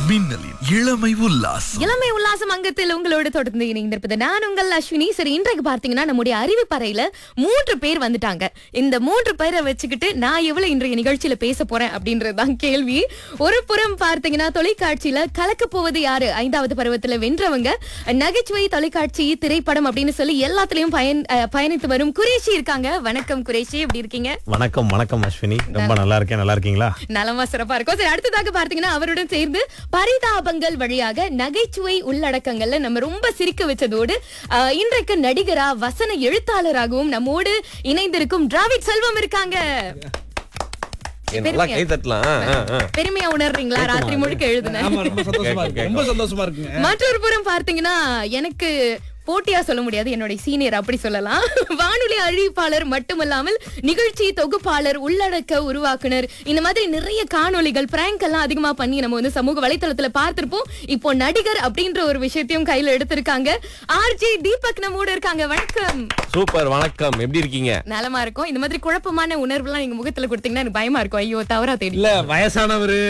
மின்னலின் இளமை உல்லாசம் இளமை உல்லாசம் அங்கத்தில் உங்களோடு தொடர்ந்து இணைந்திருப்பது நான் உங்கள் அஸ்வினி சரி இன்றைக்கு பார்த்தீங்கன்னா நம்முடைய அறிவிப்பறையில மூன்று பேர் வந்துட்டாங்க இந்த மூன்று பேரை வச்சுக்கிட்டு நான் எவ்வளவு இன்றைய நிகழ்ச்சியில பேச போறேன் அப்படின்றதுதான் கேள்வி ஒரு புறம் பார்த்தீங்கன்னா தொலைக்காட்சியில கலக்க போவது யாரு ஐந்தாவது பருவத்துல வென்றவங்க நகைச்சுவை தொலைக்காட்சி திரைப்படம் அப்படின்னு சொல்லி எல்லாத்துலயும் பயன் அஹ், பயணித்து வரும் குரேஷி இருக்காங்க வணக்கம் குரேஷி எப்படி இருக்கீங்க வணக்கம் வணக்கம் அஸ்வினி ரொம்ப நல்லா இருக்கேன் நல்லா இருக்கீங்களா நலமா சிறப்பா இருக்கும் சரி அடுத்ததாக பார்த்தீங்கன்னா அவருடன் சேர்ந்து பரிதாபங்கள் வழியாக நகைச்சுவை உள்ளடக்கங்கள்ல நம்ம ரொம்ப சிரிக்க வச்சதோடு ஆஹ், இன்றைக்கு நடிகரா வசன எழுத்தாளராகவும் நம்மோடு இணைந்திருக்கும் டிராவிட் செல்வம் இருக்காங்க ஏ, நல்லா கை தட்டலாம் ஆ, ஆ, ஆ. பெருமையா உணர்றீங்களா ராத்திரி முழுக்க எழுதுன ஆமா ரொம்ப சந்தோஷமா இருக்கு ரொம்ப சந்தோஷமா இருக்குங்க மற்றொரு புறம் பார்த்தீங்கன்னா எனக்கு போட்டியா சொல்ல முடியாது என்னுடைய சீனியர் அப்படி சொல்லலாம் வானொலி அறிவிப்பாளர் மட்டுமல்லாமல் நிகழ்ச்சி தொகுப்பாளர் உள்ளடக்க உருவாக்குனர் இந்த மாதிரி நிறைய காணொளிகள் பிராங்க் எல்லாம் அதிகமா பண்ணி நம்ம வந்து சமூக வலைத்தளத்துல பார்த்திருப்போம் இப்போ நடிகர் அப்படின்ற ஒரு விஷயத்தையும் கையில எடுத்திருக்காங்க ஆர்ஜே தீபக் நம்மோட இருக்காங்க வணக்கம் சூப்பர் வணக்கம் எப்படி இருக்கீங்க நலமா இருக்கும் இந்த மாதிரி குழப்பமான உணர்வுலாம் நீங்க முகத்துல கொடுத்தீங்கன்னா எனக்கு பயமா இருக்கும் ஐயோ தவறா தெரியும் இல்ல வயசானவரு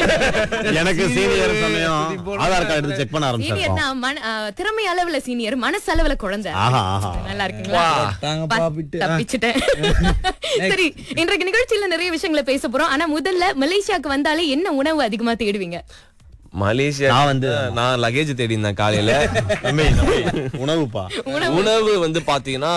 எனக்கு சீனியர் சமயம் ஆதார் கார்டு எடுத்து செக் பண்ண சீனியர் ஆரம்பிச்சிருக்கோம் தான் மன- ஆ, திறமை அளவுல சீனியர் மனசளவுல குழந்தை ஆஹா ஆஹா நல்லா இருக்குங்களா தாங்க பா- பாப்பிட்டு ஆ. தப்பிச்சிட்டேன் சரி இன்றைக்கு நிகழ்ச்சியில நிறைய விஷயங்களை பேச போறோம் ஆனா முதல்ல மலேசியாக்கு வந்தாலே என்ன உணவு அதிகமா தேடுவீங்க மலேசியா நான் வந்து- நான் லக்கேஜ் தேடி இருந்தேன் காலையில தம்பி, தம்பி, உணவுப்பா உணவு வந்து பாத்தீங்கன்னா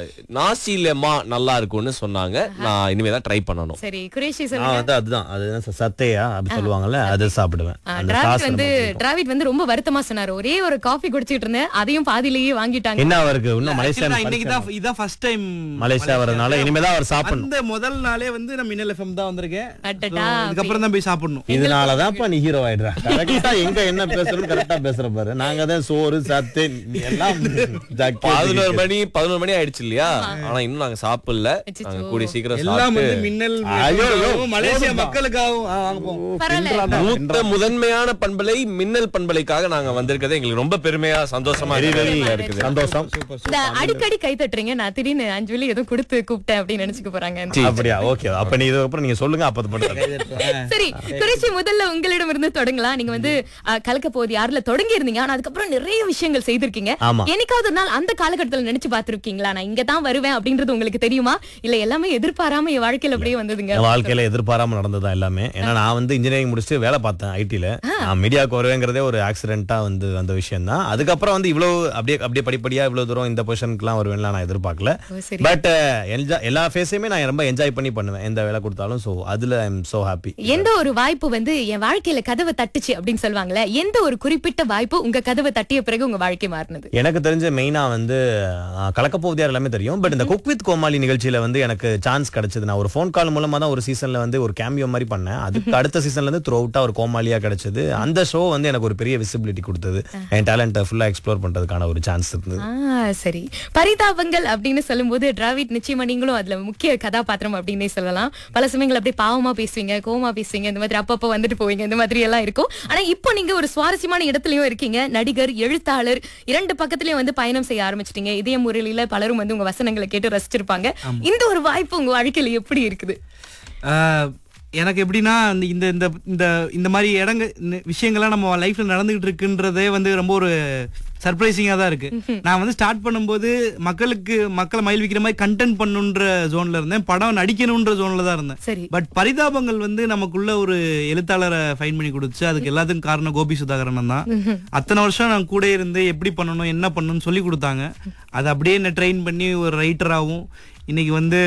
நாசி லெமா நல்லா இருக்கும்னு சொன்னாங்க நான் இனிமே தான் ட்ரை பண்ணணும் சரி குரேஷி நான் சொல்லுங்க வந்து அதுதான் அது என்ன ச- சத்தையா அப்படி சொல்லுவாங்கல்ல அது சாப்பிடுவேன் ஆ, அந்த டிராவிட் சாஸ் வந்து டிராவிட் வந்து ரொம்ப வருத்தமா சொன்னாரு ஒரே ஒரு காஃபி குடிச்சிட்டு இருந்தேன் அதையும் பாதியிலேயே வாங்கிட்டாங்க என்ன அவருக்கு இன்னும் மலேசியா Actually, நான் இன்னைக்கு தான் இதான் ஃபர்ஸ்ட் டைம் மலேசியா வரதுனால இனிமேதான் அவர் சாப்பிடணும் அந்த முதல் நாளே வந்து நான் மின்னல் எஃப்எம் தான் வந்திருக்கேன் அடடா, So, இதுக்கப்புறம் தான் போய் சாப்பிடணும் இதனாலதான்ப்பா நீ ஹீரோ ஆயிடுற கரெக்டா எங்க என்ன பேசுறோம் கரெக்டா பேசுற பாரு நாங்க தான் சோறு சத்து எல்லாம் ஜாக்கெட், பதினோரு மணி பதினோரு மணி ஆயிடுச்சு இல்லையா ஆனா இன்னும் நாங்க சாப்பிடல அச்சச்சோ. நாங்க கூடிய சீக்கிரம் எல்லாம் வந்து சாப்பிட்டு மின்னல் ஐயோ, ஐயோ, மக்களுக்காகவும், மலேசியா போதும்பா. மக்களுக்காகவும் ஆ, வாங்க போவோம் பரவாயில்ல மூத்த முதன்மையான பண்பலை மின்னல் பண்பலைக்காக நாங்க வந்திருக்கிறது எங்களுக்கு ரொம்ப பெருமையா சந்தோஷமா Very, very இருக்குது சந்தோஷம் இந்த அடிக்கடி கை தட்டுறீங்க நான் திடீர்னு அஞ்சலி ஏதோ கொடுத்து கூப்பிட்டேன் அப்படின்னு நினைச்சுக்க போறாங்க அப்படியா ஓகே அப்ப நீ இதுக்கப்புறம் நீங்க சொல்லுங்க அப்ப அது மட்டும் சரி குறைச்சி முதல்ல உங்களிடம் இருந்து தொடங்கலாம் நீங்க வந்து அஹ், கலக்க போது யாருல தொடங்கி இருந்தீங்க ஆனா அதுக்கப்புறம் நிறைய விஷயங்கள் செய்திருக்கீங்க ஆமா. என்னைக்காவது ஒரு நாள் அந்த காலகட்டத்துல நினைச்சு பார்த்திருக்கீங்களா நான் இங்க தான் வருவேன் அப்படின்றது உங்களுக்கு தெரியுமா இல்ல எல்லாமே எதிர்பாராம என் வாழ்க்கையில அப்படியே வந்ததுங்க என் வாழ்க்கையில எதிர்பாராம நடந்ததா எல்லாமே ஏன்னா நான் வந்து இன்ஜினியரிங் முடிச்சுட்டு வேலை பார்த்தேன் ஐடில நான் மீடியாவுக்கு வருவேங்கிறதே ஒரு ஆக்சிடென்ட்டா வந்து அந்த விஷயம் தான் அதுக்கப்புறம் வந்து இவ்வளவு அப்படியே அப்படியே படிப்படியா இவ்வளவு தூரம் இந்த பொசிஷனுக்குலாம் வருவேன்லாம் நான் எதிர்பார்க்கல ஓ, சரி. பட் எல்லா ஃபேஸையுமே நான் ரொம்ப என்ஜாய் பண்ணி பண்ணுவேன் எந்த வேலை கொடுத்தாலும் சோ அதுல ஐ எம் சோ ஹாப்பி எந்த ஒரு வாய்ப்பு வந்து என் வாழ்க்கையில கதவை தட்டுச்சு அப்படின்னு சொல்லுவாங்கல்ல எந்த ஒரு குறிப்பிட்ட வாய்ப்பு உங்க கதவை தட்டிய பிறகு உங்க வாழ்க்கை மாறினது எனக்கு தெரிஞ்ச மெயினா வந்து கலக்க போவதியார் எல்லாமே தெரியும் பட் இந்த குக் வித் கோமாளி நிகழ்ச்சியில வந்து எனக்கு சான்ஸ் கிடைச்சது நான் ஒரு ஃபோன் கால் மூலமா தான் ஒரு சீசன்ல வந்து ஒரு கேமியோ மாதிரி பண்ணேன் அதுக்கு அடுத்த சீசன்ல இருந்து த்ரூ அவுட்டா ஒரு கோமாளியா கிடைச்சது அந்த ஷோ வந்து எனக்கு ஒரு பெரிய விசிபிலிட்டி கொடுத்தது என் டேலண்ட்டை ஃபுல்லா எக்ஸ்ப்ளோர் பண்றதுக்கான ஒரு சான்ஸ் இருந்தது ஆ சரி பரிதாபங்கள் அப்படின்னு சொல்லும்போது டிராவிட் நிச்சயமா நீங்களும் அதுல முக்கிய கதாபாத்திரம் அப்படின்னே சொல்லலாம் பல சமயங்கள் அப்படியே பாவமா பேசுவீங்க கோவமா பேசுவீங்க இந்த மாதிரி அப்பப்போ வந்துட்டு போவீங்க இந்த மாதிரி எல்லாம் இருக்கும் ஆனா இப்போ நீங்க ஒரு சுவாரஸ்யமான இடத்துலயும் இருக்கீங்க நடிகர் எழுத்தாளர் இரண்டு பக்கத்துலயும் வந்து பயணம் செய்ய ஆரம்பிச்சிட்டீங்க இதே முறையில பலரும் வந்து உங்க வசனங்களை கேட்டு ரசிச்சிருப்பாங்க இந்த ஒரு வாய்ப்பு உங்க வாழ்க்கையில எப்படி இருக்குது ஆ, எனக்கு எப்படின்னா இந்த இந்த இந்த இந்த இந்த மாதிரி இடங்க இந்த விஷயங்கள்லாம் நம்ம லைஃப்ல நடந்துகிட்டு இருக்குன்றதே வந்து ரொம்ப ஒரு சர்ப்ரைசிங்கா தான் இருக்கு நான் வந்து ஸ்டார்ட் பண்ணும்போது மக்களுக்கு மக்களை மயில் வைக்கிற மாதிரி கண்டென்ட் பண்ணுன்ற ஜோன்ல இருந்தேன் படம் நடிக்கணுன்ற ஜோன்ல தான் இருந்தேன் சரி பட் பரிதாபங்கள் வந்து நமக்குள்ள ஒரு எழுத்தாளரை ஃபைன் பண்ணி கொடுத்து அதுக்கு எல்லாத்துக்கும் காரணம் கோபி சுதாகரன் தான் அத்தனை வருஷம் நான் கூட இருந்து எப்படி பண்ணணும் என்ன பண்ணணும்னு சொல்லி கொடுத்தாங்க அதை அப்படியே என்ன ட்ரெயின் பண்ணி ஒரு ரைட்டராகவும் இன்னைக்கு வந்து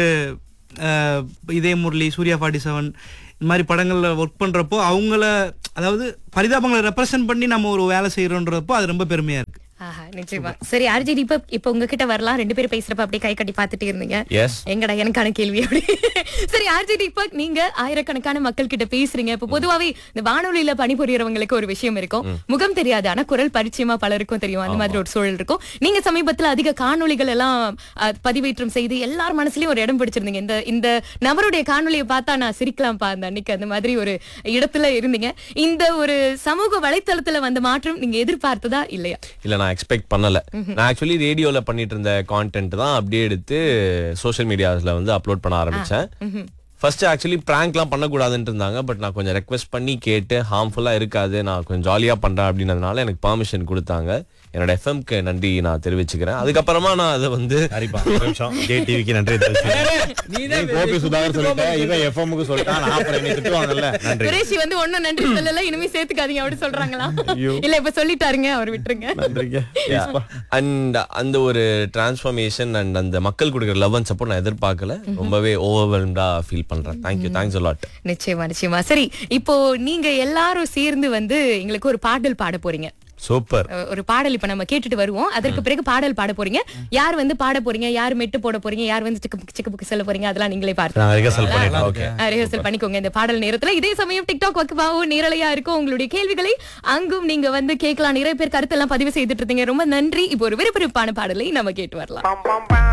அஹ், இதே முரளி சூர்யா ஃபார்ட்டி செவன் இந்த மாதிரி படங்கள்ல ஒர்க் பண்றப்போ அவங்கள அதாவது பரிதாபங்களை ரெப்ரசன்ட் பண்ணி நம்ம ஒரு வேலை செய்யறோன்றப்போ அது ரொம்ப பெருமையா இருக்கு ஆஹா நிச்சயமா சரி அர்ஜித் இப்ப இப்ப உங்ககிட்ட வரலாம் ரெண்டு பேரும் பேசுறப்ப அப்படியே கை கட்டி பார்த்துட்டே இருந்தீங்க எஸ் எங்கடா எனக்கான கேள்வி அப்படி சரி ஆர்ஜி தீபக் நீங்க ஆயிரக்கணக்கான மக்கள் கிட்ட பேசுறீங்க இப்ப பொதுவாவே இந்த வானொலியில பணிபுரியறவங்களுக்கு ஒரு விஷயம் இருக்கும் முகம் தெரியாது ஆனா குரல் பரிச்சயமா பலருக்கும் தெரியும் அந்த மாதிரி ஒரு சூழல் இருக்கும் நீங்க சமீபத்துல அதிக காணொளிகள் எல்லாம் அஹ், பதிவேற்றம் செய்து எல்லார் மனசுலயும் ஒரு இடம் பிடிச்சிருந்தீங்க இந்த இந்த நபருடைய காணொளியை பார்த்தா நான் சிரிக்கலாம்ப்பா அந்த அன்னைக்கு அந்த மாதிரி ஒரு இடத்துல இருந்தீங்க இந்த ஒரு சமூக வலைத்தளத்துல வந்த மாற்றம் நீங்க எதிர்பார்த்ததா இல்லையா இல்ல நான் எக்ஸ்பெக்ட் பண்ணல நான் ஆக்சுவலி ரேடியோல பண்ணிட்டு இருந்த கான்டென்ட் தான் அப்படியே எடுத்து சோஷியல் மீடியாஸ்ல வந்து அப்லோட் பண்ண ஆரம்பிச்சேன் ஃபர்ஸ்ட் ஆக்சுவலி ப்ராங்க்லாம் பண்ணக்கூடாதுன்னு இருந்தாங்க பட் நான் கொஞ்சம் ரெக்வெஸ்ட் பண்ணி கேட்டு ஹார்ம்ஃபுல்லா இருக்காது நான் கொஞ்சம் ஜாலியா பண்றேன் அப்படின்றதுனால எனக்கு பெர்மிஷன் கொடுத்தாங்க என்னோட எஃப்எம்க்கு நன்றி நான் தெரிவிச்சுக்கிறேன் அதுக்கப்புறமா நான் அதை வந்து சரிப்பா ஒரு நிமிஷம் ஜே டிவிக்கு நன்றி தெரிவிச்சுக்கிறேன். கோபி சுதாகர் சொல்லிட்டேன் இவன் எஃப்எம்க்கு சொல்லிட்டான் நான் அப்புறம் என்னை திட்டுவாங்கல்ல நன்றி குரேஷி வந்து ஒண்ணும் நன்றி சொல்லல இனிமே சேர்த்துக்காதீங்க அப்படி சொல்றாங்களா இல்ல இப்ப சொல்லிட்டாருங்க அவர் விட்டுருங்க நன்றிங்க Yes, பா. அண்ட் அந்த ஒரு டிரான்ஸ்ஃபர்மேஷன் அண்ட் அந்த மக்கள் கொடுக்குற லவ் அண்ட் சப்போர்ட் நான் எதிர்பார்க்கல ரொம்பவே ஓவர்வெல்ம்டா ஃபீல் பண்றேன் தேங்க்யூ தேங்க்ஸ் லாட் நிச்சயமா நிச்சயமா சரி இப்போ நீங்க எல்லாரும் சேர்ந்து வந்து எங்களுக்கு ஒரு பாடல் பாட போறீங்க சூப்பர் அஹ் ஒரு பாடல் இப்ப நம்ம கேட்டுட்டு வருவோம் அதற்கு பிறகு பாடல் பாட போறீங்க யார் வந்து பாட போறீங்க யார் மெட்டு போட போறீங்க யார் வந்து சிக்கு புக்கு சிக்கு புக்கு சொல்ல போறீங்க அதெல்லாம் நீங்களே பார்த்து நான் ரிஹர்சல் பண்ணிட்டேன் ஓகே ரிஹர்சல் பண்ணிக்கோங்க இந்த பாடல் நேரத்துல இதே சமயம் டிக்டாக் வக்குவாவும் நேரலையா இருக்கும் உங்களுடைய கேள்விகளை அங்கும் நீங்க வந்து கேட்கலாம் நிறைய பேர் கருத்தெல்லாம் பதிவு செய்துட்டு இருந்தீங்க ரொம்ப நன்றி இப்போ ஒரு விறுவிறுப்பான பாடலை நம்ம கேட்டு வரலாம்